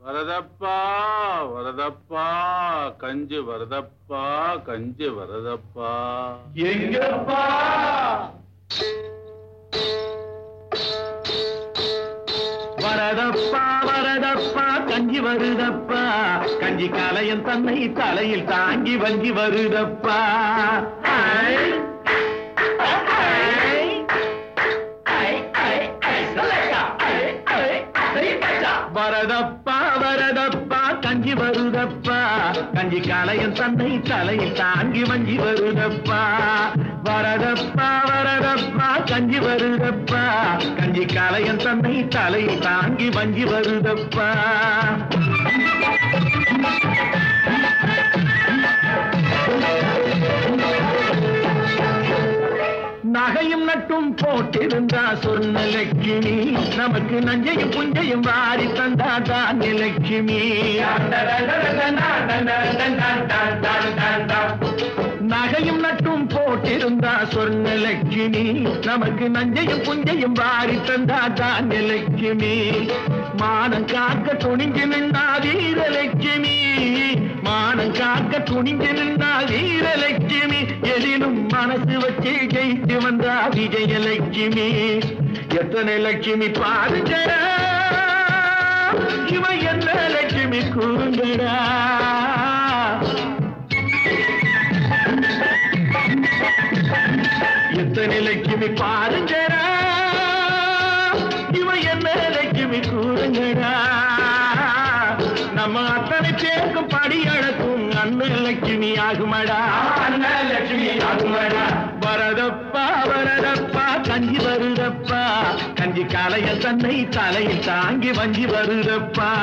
வரதப்பா வரதப்பா கஞ்சி வரதப்பா கஞ்சி வரதப்பா எங்கப்பா வரதப்பா வரதப்பா கஞ்சி வருதப்பா கஞ்சி கலையன் தன்னை தலையில் தாங்கி வஞ்சி வருதப்பா ஐ, ஐ, ஐ, ஐ, ஐ, சொல்லக்கா. ஐ, ஐ, ஐ, மச்சா. வரதப்பா வரதப்பா கஞ்சி வருதப்பா கஞ்சி கலையன் தன்னை தலையில் தாங்கி வஞ்சி வருதப்பா வரதப்பா வரதப்பா கஞ்சி வருதப்பா கஞ்சி கலையன் தன்னை தலையில் தாங்கி வஞ்சி வருதப்பா நகையும் நட்டும் போட்டிருந்தா சொன்ன லட்சுமி நமக்கு நஞ்சையும் புஞ்சையும் வாரி தந்தா தான் லட்சுமி நகையும் நட்டும் போட்டிருந்தா சொன்ன லட்சுமி நமக்கு நஞ்சையும் புஞ்சையும் வாரி தந்தா தான் லட்சுமி மானம் காக்க துணிஞ்சு நின்றா வீரலட்சுமி மானம் காக்க துணிஞ்சு நின்றா வீரலட்சுமி எதிலும் மனசு வச்சு ஜெயித்து வந்தா விஜயலட்சுமி எத்தனை லட்சுமி பாருங்க இவன் என்ன லட்சுமி கூறுங்கடா எத்தனை லட்சுமி பாருங்கடா இவன் என்ன லட்சுமி கூறுங்கடா நம்ம அத்தனை பேருக்கும் படி அழக்கும் அண்ணன் லட்சுமி ஆகுமடா அண்ணன் லட்சுமி ஆகுமடா வரதப்பா வரதப்பா கஞ்சி வருதப்பா கஞ்சி கலைய தன்னை தலையில் தாங்கி வஞ்சி வருதப்பா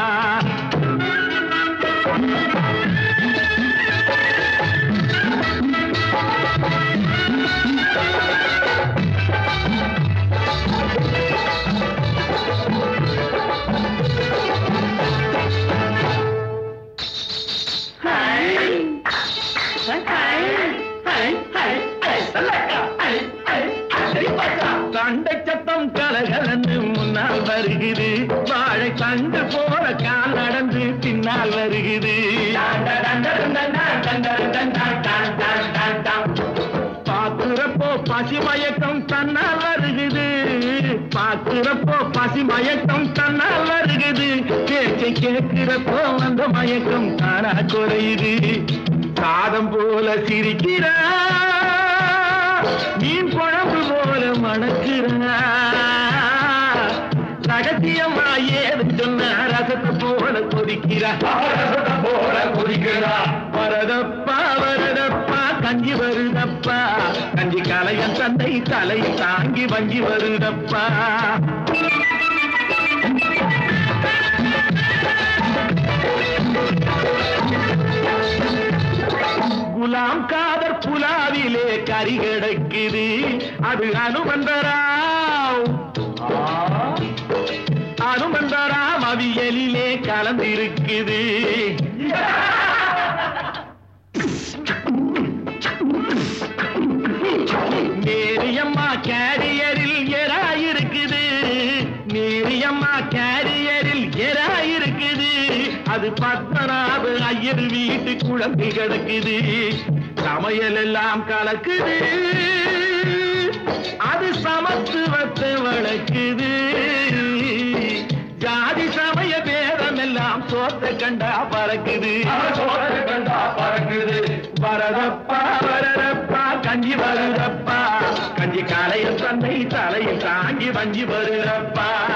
கண்ட சத்தம் கலகலன்னு முன்னால் வருகுது வாழை கண்டு போல கால் நடந்து பின்னால் வருகுது பாக்குறப்போ பசி மயக்கம் தன்னால் வருகுது பாக்குறப்போ பசி மயக்கம் தன்னால் வருகுது பேச்சை கேட்கிறப்போ அந்த மயக்கம் தானா குறையுது சாதம் போல சிரிக்கிறா மீன் குழம்பு போல மணக்கிறா ரகசியமா ஏது சொன்ன ரசத்தை போல கொதிக்கிறா ரசத்தை போல கொதிக்கிறா வரதப்பா வரதப்பா கஞ்சி வருதப்பா கஞ்சி கலையன் தந்தை தலையில் தாங்கி வஞ்சி வருதப்பா குலாம் காதர் புலாவிலே கறி கிடக்குது அது அனுமந்தராவ் அனுமந்தராம் அவியலிலே கலந்திருக்குது நேரியம்மா கேரியரில் எராயிருக்குது நேரியம்மா கேரியரில் எராயிருக்குது அது பத்மநாப ஐயர் வீட்டு குழம்பு கிடக்குது சமையல் எல்லாம் கலக்குது அது சமத்துவத்தை வளர்க்குது ஜாதி சமய பேதம் எல்லாம் சோத்த கண்டா பறக்குது கண்டா பறக்குது வரதப்பா வரதப்பா கஞ்சி வருதப்பா கஞ்சி காலையில் தந்தை தலையில் தாங்கி வஞ்சி வருதப்பா